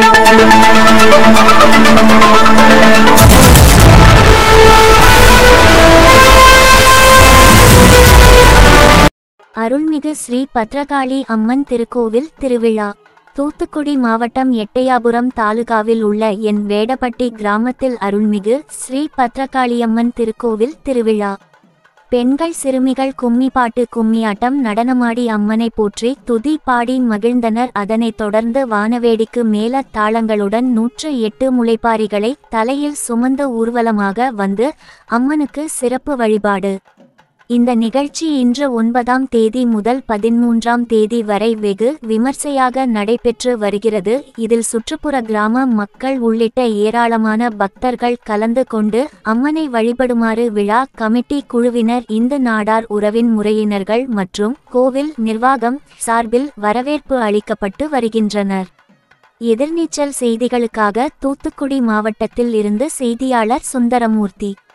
அருள்மிகு ஸ்ரீ பத்ரகாளி அம்மன் திருக்கோவில் திருவிழா தூத்துக்குடி மாவட்டம் எட்டயாபுரம் தாலுகாவில் உள்ள என் வேடப்பட்டி கிராமத்தில் அருள்மிகு ஸ்ரீ பத்ரகாளியம்மன் திருக்கோவில் திருவிழா பெண்கள் சிறுமிகள் கும்மி பாட்டு கும்மியாட்டம் நடனமாடி அம்மனை போற்றி துதி பாடி மகிழ்ந்தனர் அதனைத் தொடர்ந்து வானவேடிக்கு மேல தாளங்களுடன் நூற்று எட்டு முளைப்பாரிகளை தலையில் சுமந்த ஊர்வலமாக வந்து அம்மனுக்கு சிறப்பு வழிபாடு இந்த நிகழ்ச்சி இன்று ஒன்பதாம் தேதி முதல் பதிமூன்றாம் தேதி வரை வெகு விமர்சையாக நடைபெற்று வருகிறது இதில் சுற்றுப்புற கிராம மக்கள் உள்ளிட்ட ஏராளமான பக்தர்கள் கலந்து கொண்டு அம்மனை வழிபடுமாறு விழா கமிட்டி குழுவினர் இந்து நாடார் உறவின் முறையினர்கள் மற்றும் கோவில் நிர்வாகம் சார்பில் வரவேற்பு அளிக்கப்பட்டு வருகின்றனர் எதிர்நீச்சல் செய்திகளுக்காக தூத்துக்குடி மாவட்டத்தில் இருந்து செய்தியாளர் சுந்தரமூர்த்தி